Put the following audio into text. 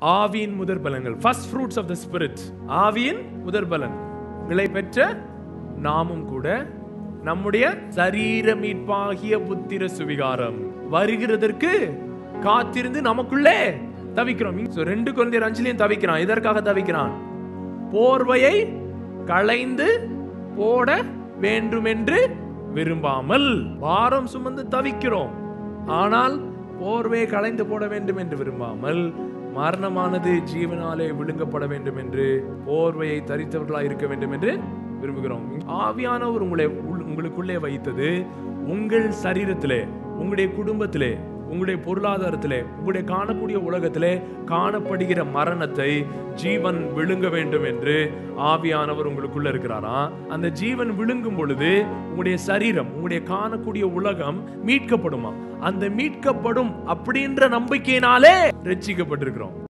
ஆவியின் முதற் பலன்கள் first fruits of the spirit ஆவியின் முதற் பலன் விலை பெற்ற நாமும் கூட நம்முடைய சரீர மீட்பாகிய புத்திர சுவிகாரம் வருகிறதற்கு காத்திருந்து நமக்குள்ளே தவிக்கிறோம் So, ரெண்டு குழந்தையர் அஞ்சிலையும் தவிக்கிறான் எதற்காக தவிக்கிறான் போர்வையை களைந்து போட வேண்டுமென்று விரும்பாமல் பாரம் சுமந்து தவிக்கிறோம் ஆனால் போர்வையை களைந்து போட வேண்டும் என்று விரும்பாமல் மரணமானது ஜீவனாலே விழுங்கப்பட வேண்டும் என்று போர்வையை தரித்தவர்களாய் இருக்க வேண்டும் என்று விரும்புகிறோம் ஆவியானவர் உங்களை உள்- உங்களுக்குள்ளே வைத்தது உங்கள் சரீரத்திலே உங்களுடைய குடும்பத்திலே உங்களுடைய பொருளாதாரத்திலே உங்களுடைய காணக்கூடிய உலகத்திலே காணப்படுகிற மரணத்தை ஜீவன் விழுங்க வேண்டும் என்று ஆவியானவர் உங்களுக்குள்ள இருக்கிறாராம் அந்த ஜீவன் விழுங்கும் பொழுது உங்களுடைய சரீரம் உங்களுடைய காணக்கூடிய உலகம் மீட்கப்படுமா அந்த மீட்கப்படும் அப்படின்ற நம்பிக்கையினாலே ரட்சிக்கப்பட்டிருக்கிறோம்